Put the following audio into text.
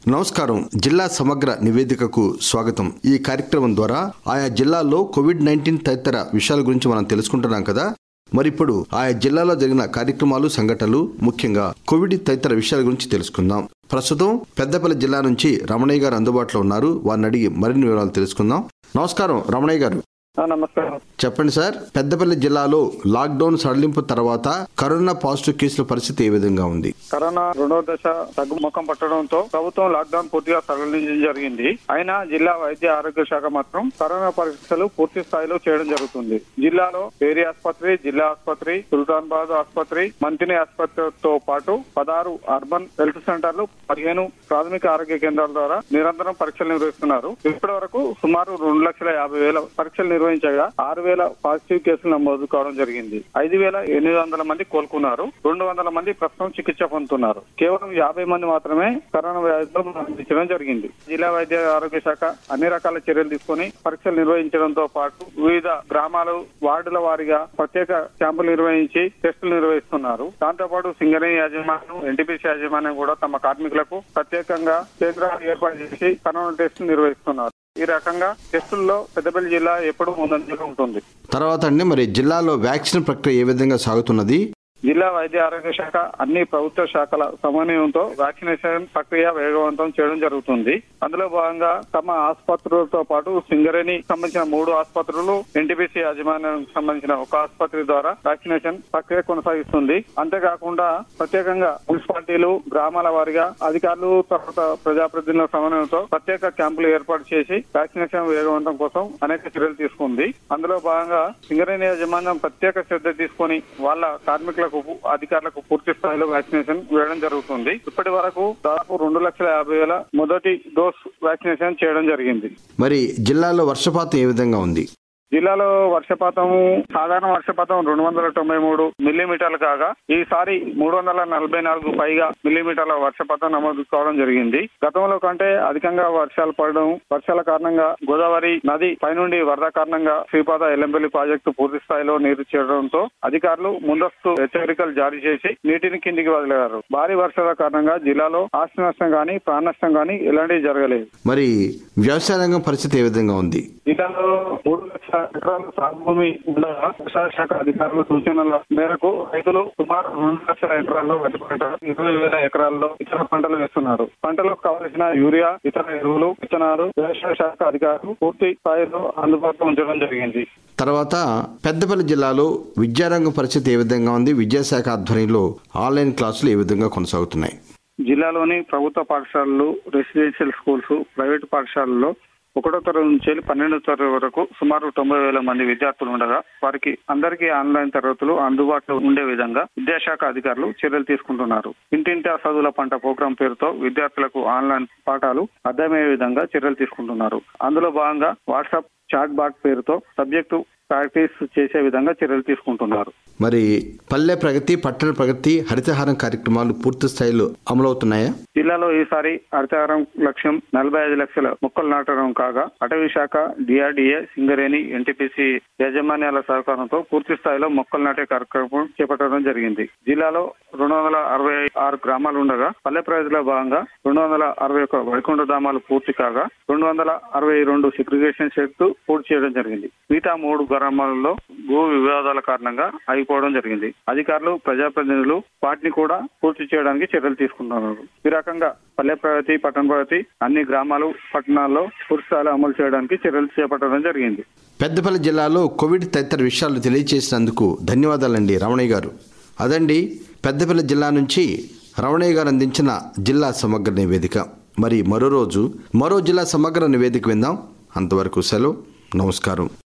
నమస్కారం జిల్లా సమగ్ర నివేదికకు స్వాగతం ఈ కార్యక్రమం ద్వారా ఆయా జిల్లాల్లో కోవిడ్ నైన్టీన్ తదితర విషయాల గురించి మనం తెలుసుకుంటున్నాం కదా మరి ఇప్పుడు ఆయా జిల్లాలో జరిగిన కార్యక్రమాలు సంఘటనలు ముఖ్యంగా కోవిడ్ తదితర విషయాల గురించి తెలుసుకుందాం ప్రస్తుతం పెద్దపల్లి జిల్లా నుంచి రమణయ్య గారు అందుబాటులో ఉన్నారు వారిని అడిగి మరిన్ని వివరాలు తెలుసుకుందాం నమస్కారం రమణయ్య గారు ఆ, నమస్కారం చెప్పండి సార్ పెద్దపల్లి జిల్లాలో లాక్డౌన్ సడలింపు తర్వాత కరోనా పాజిటివ్ కేసుల పరిస్థితి ఏ విధంగా ఉంది కరోనా రెండో దశ తగ్గుముఖం పట్టడంతో ప్రభుత్వం లాక్డౌన్ పూర్తిగా సడలించడం జరిగింది అయినా జిల్లా వైద్య ఆరోగ్య శాఖ మాత్రం కరోనా పరీక్షలు పూర్తి స్థాయిలో చేయడం జరుగుతుంది జిల్లాలో ఏరియా ఆసుపత్రి జిల్లా ఆసుపత్రి సుల్తాన్బాద్ ఆసుపత్రి మంతిని ఆసుపత్రితో పాటు పదహారు అర్బన్ హెల్త్ సెంటర్లు పదిహేను ప్రాథమిక ఆరోగ్య కేంద్రాల ద్వారా నిరంతరం పరీక్షలు నిర్వహిస్తున్నారు ఇప్పటి వరకు సుమారు రెండు లక్షల యాభై వేల పరీక్షలు నిర్వహించగా ఆరు వేల పాజిటివ్ కేసులు నమోదు కావడం జరిగింది ఐదు వేల ఎనిమిది వందల మంది కోలుకున్నారు రెండు వందల మంది ప్రస్తుతం చికిత్స పొందుతున్నారు కేవలం యాభై మంది మాత్రమే కరోనా వ్యాధితో మరణించడం జరిగింది జిల్లా వైద్య ఆరోగ్య శాఖ అన్ని రకాల చర్యలు తీసుకుని పరీక్షలు నిర్వహించడంతో పాటు వివిధ గ్రామాలు వార్డుల వారీగా ప్రత్యేక క్యాంపులు నిర్వహించి టెస్టులు నిర్వహిస్తున్నారు దాంతో పాటు సింగరేణి యాజమాన్యం ఎన్టీపీసీ యాజమాన్యం కూడా తమ కార్మికులకు ప్రత్యేకంగా కేంద్రాలు ఏర్పాటు చేసి కరోనా టెస్టులు నిర్వహిస్తున్నారు ఈ రకంగా టెస్టుల్లో పెద్దపల్లి జిల్లా ఎప్పుడూ ముందంజలో ఉంటుంది తర్వాత అండి మరి జిల్లాలో వ్యాక్సిన్ ప్రక్రియ ఏ విధంగా సాగుతున్నది జిల్లా వైద్య ఆరోగ్య శాఖ అన్ని ప్రభుత్వ శాఖల సమన్వయంతో వ్యాక్సినేషన్ ప్రక్రియ వేగవంతం చేయడం జరుగుతుంది అందులో భాగంగా తమ ఆసుపత్రులతో పాటు సింగరేణి సంబంధించిన మూడు ఆసుపత్రులు ఎన్టీపీసీ యాజమాన్యానికి సంబంధించిన ఒక ఆసుపత్రి ద్వారా వ్యాక్సినేషన్ ప్రక్రియ కొనసాగిస్తుంది అంతేకాకుండా ప్రత్యేకంగా మున్సిపాలిటీలు గ్రామాల వారీగా అధికారులు తర్వాత ప్రజాప్రతినిధుల సమన్వయంతో ప్రత్యేక క్యాంపులు ఏర్పాటు చేసి వ్యాక్సినేషన్ వేగవంతం కోసం అనేక చర్యలు తీసుకుంది అందులో భాగంగా సింగరేణి యాజమాన్యం ప్రత్యేక శ్రద్ధ తీసుకొని వాళ్ళ కార్మికులకు అధికారులకు పూర్తి స్థాయిలో వ్యాక్సినేషన్ వేయడం జరుగుతుంది ఇప్పటి వరకు దాదాపు రెండు లక్షల యాభై వేల మొదటి డోస్ వ్యాక్సినేషన్ చేయడం జరిగింది మరి జిల్లాలో వర్షపాతం ఏ విధంగా ఉంది జిల్లాలో వర్షపాతం సాధారణ వర్షపాతం రెండు వందల తొంభై మూడు మిల్లీమీటర్లు కాగా ఈసారి మూడు వందల నలభై నాలుగు పైగా మిల్లీమీటర్ల వర్షపాతం నమోదు కావడం జరిగింది గతంలో కంటే అధికంగా వర్షాలు పడడం వర్షాల కారణంగా గోదావరి నది పైనుండి వరద కారణంగా శ్రీపాద ఎల్లంపల్లి ప్రాజెక్టు పూర్తి స్థాయిలో నీరు చేరడంతో అధికారులు ముందస్తు హెచ్చరికలు జారీ చేసి నీటిని కిందికి వదిలేరు భారీ వర్షాల కారణంగా జిల్లాలో ఆస్తి నష్టం గాని ప్రాణ నష్టం గాని ఎలాంటివి జరగలేదు మరి వ్యవసాయ రంగం పరిస్థితి ఏ విధంగా ఉంది జిల్లాలో మూడు లక్షల ఎకరాల సాగు భూమి ఉండగా వ్యవసాయ శాఖ అధికారుల సూచనల మేరకు రైతులు సుమారు రెండు లక్షల ఎకరాల్లో వరి పంట ఇరవై వేల ఎకరాల్లో ఇతర పంటలు వేస్తున్నారు పంటలకు కావలసిన యూరియా ఇతర ఎరువులు విత్తనాలు వ్యవసాయ శాఖ అధికారులు పూర్తి స్థాయిలో అందుబాటులో ఉంచడం జరిగింది తర్వాత పెద్దపల్లి జిల్లాలో విద్యారంగం పరిస్థితి ఏ విధంగా ఉంది విద్యాశాఖ ఆధ్వర్యంలో ఆన్లైన్ క్లాసులు ఏ విధంగా కొనసాగుతున్నాయి జిల్లాలోని ప్రభుత్వ పాఠశాలలు రెసిడెన్షియల్ స్కూల్స్ ప్రైవేటు పాఠశాలల్లో ఒకటో తరగతి నుంచి వెళ్ళి పన్నెండో తరగతి వరకు సుమారు తొంభై వేల మంది విద్యార్థులు ఉండగా వారికి అందరికీ ఆన్లైన్ తరగతులు అందుబాటులో ఉండే విధంగా విద్యాశాఖ అధికారులు చర్యలు తీసుకుంటున్నారు ఇంటింటా చదువుల పంట ప్రోగ్రాం పేరుతో విద్యార్థులకు ఆన్లైన్ పాఠాలు అర్థమయ్యే విధంగా చర్యలు తీసుకుంటున్నారు అందులో భాగంగా వాట్సాప్ చాట్ బాట్ పేరుతో సబ్జెక్టు ప్రాక్టీస్ చేసే విధంగా చర్యలు తీసుకుంటున్నారు మరి పల్లె ప్రగతి పట్టణ ప్రగతి హరితహారం కార్యక్రమాలు పూర్తి స్థాయిలో అమలవుతున్నాయా జిల్లాలో ఈసారి హరితహారం లక్ష్యం నలభై ఐదు లక్షల మొక్కలు నాటడం కాగా అటవీ శాఖ డిఆర్డీఏ సింగరేణి ఎన్టీపీసీ యాజమాన్యాల సహకారంతో పూర్తి స్థాయిలో మొక్కలు నాటే కార్యక్రమం చేపట్టడం జరిగింది జిల్లాలో రెండు వందల అరవై ఆరు గ్రామాలు ఉండగా పల్లె ప్రగతిలో భాగంగా రెండు వందల అరవై ఒక వైకుంఠ ధామాలు పూర్తి కాగా రెండు వందల అరవై రెండు సెగ్రిగేషన్ షెడ్ పూర్తి చేయడం జరిగింది మిగతా మూడు గ్రామాలలో భూ వివాదాల కారణంగా ఆగిపోవడం జరిగింది అధికారులు ప్రజాప్రతినిధులు వాటిని కూడా పూర్తి చేయడానికి చర్యలు తీసుకుంటున్నారు ఈ రకంగా పల్లె ప్రగతి పట్టణ ప్రగతి అన్ని గ్రామాలు పట్టణాల్లో పూర్తి స్థాయిలో అమలు చేయడానికి చర్యలు చేపట్టడం జరిగింది పెద్దపల్లి జిల్లాలో కోవిడ్ తదితర విషయాలు తెలియజేసినందుకు ధన్యవాదాలండి రమణయ్య గారు అదండి పెద్దపల్లి జిల్లా నుంచి రమణయ్య గారు అందించిన జిల్లా సమగ్ర నివేదిక మరి మరో రోజు మరో జిల్లా సమగ్ర నివేదిక విందాం అంతవరకు సెలవు నమస్కారం